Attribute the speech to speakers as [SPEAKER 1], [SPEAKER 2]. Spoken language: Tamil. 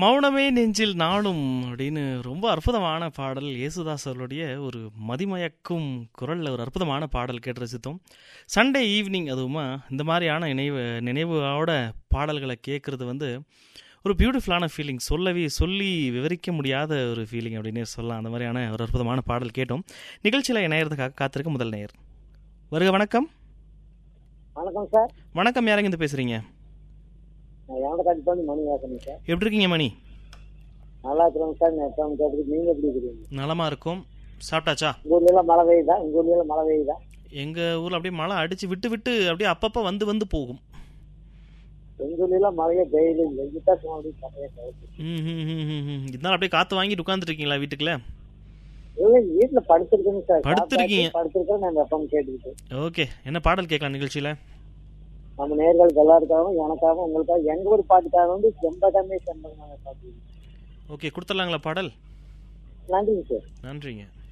[SPEAKER 1] மௌனமே நெஞ்சில் நானும் அப்படின்னு ரொம்ப அற்புதமான பாடல் இயேசுதாஸ் அவர்களுடைய ஒரு மதிமயக்கும் குரலில் ஒரு அற்புதமான பாடல் கேட்டு ரசித்தோம் சண்டே ஈவினிங் அதுவுமா இந்த மாதிரியான நினைவு நினைவோட பாடல்களை கேட்குறது வந்து ஒரு பியூட்டிஃபுல்லான ஃபீலிங் சொல்லவே சொல்லி விவரிக்க முடியாத ஒரு ஃபீலிங் அப்படின்னே சொல்லலாம் அந்த மாதிரியான ஒரு அற்புதமான பாடல் கேட்டோம் நிகழ்ச்சியில் இணையறதுக்காக காத்திருக்க முதல் நேயர் வருக வணக்கம்
[SPEAKER 2] வணக்கம் சார்
[SPEAKER 1] வணக்கம் யாருங்க இருந்து பேசுகிறீங்க
[SPEAKER 2] நான் எவனை கண்டிப்பாக மணி பேசுறேன் சார்
[SPEAKER 1] எப்படி இருக்கீங்க மணி
[SPEAKER 2] நல்லா இருக்கிறோங்க சார் நான் எப்போ கேட்டுக்கு நீங்க எப்படி இருக்கிறீங்க
[SPEAKER 1] நலமாக இருக்கும் சாப்பிட்டாச்சா
[SPEAKER 2] உங்க ஊர்ல எல்லாம் மழை பெய்யுதா உங்க ஊர்ல எல்லாம் மழை பெய்யுதா
[SPEAKER 1] எங்கள் ஊரில் அப்படியே மழை அடித்து விட்டு விட்டு அப்படியே அப்பப்போ வந்து வந்து போகும்
[SPEAKER 2] எங்க ஊர்ல எல்லாம் மழையே பெய்யுது இல்லை இங்கிட்ட அப்படி மழையே பெய்யுது
[SPEAKER 1] ம், ம், ம், ம், ம். இருந்தாலும் அப்படியே காற்று வாங்கிட்டு உட்காந்துருக்கீங்களா வீட்டுக்குள்ள
[SPEAKER 2] இல்லை வீட்டுல படுத்திருக்கேங்க சார்
[SPEAKER 1] படுத்திருக்கீங்க.
[SPEAKER 2] சாப்பிட்டாச்சு, படுத்திருக்கேன் நான் எப்பவும் கேட்டுக்கிட்டு
[SPEAKER 1] ஓகே என்ன பாடல் கேட்கலாம் நிகழ்ச்சியில்
[SPEAKER 2] நம்ம நேர்களுக்கு எல்லாருக்காகவும் எனக்காகவும் உங்களுக்காக எங்க ஊர் பாட்டுக்காக வந்து செம்பகமே செம்பகமே பாட்டு
[SPEAKER 1] ஓகே கொடுத்துடலாங்களா பாடல்
[SPEAKER 2] நன்றிங்க சார்
[SPEAKER 1] நன்றிங்க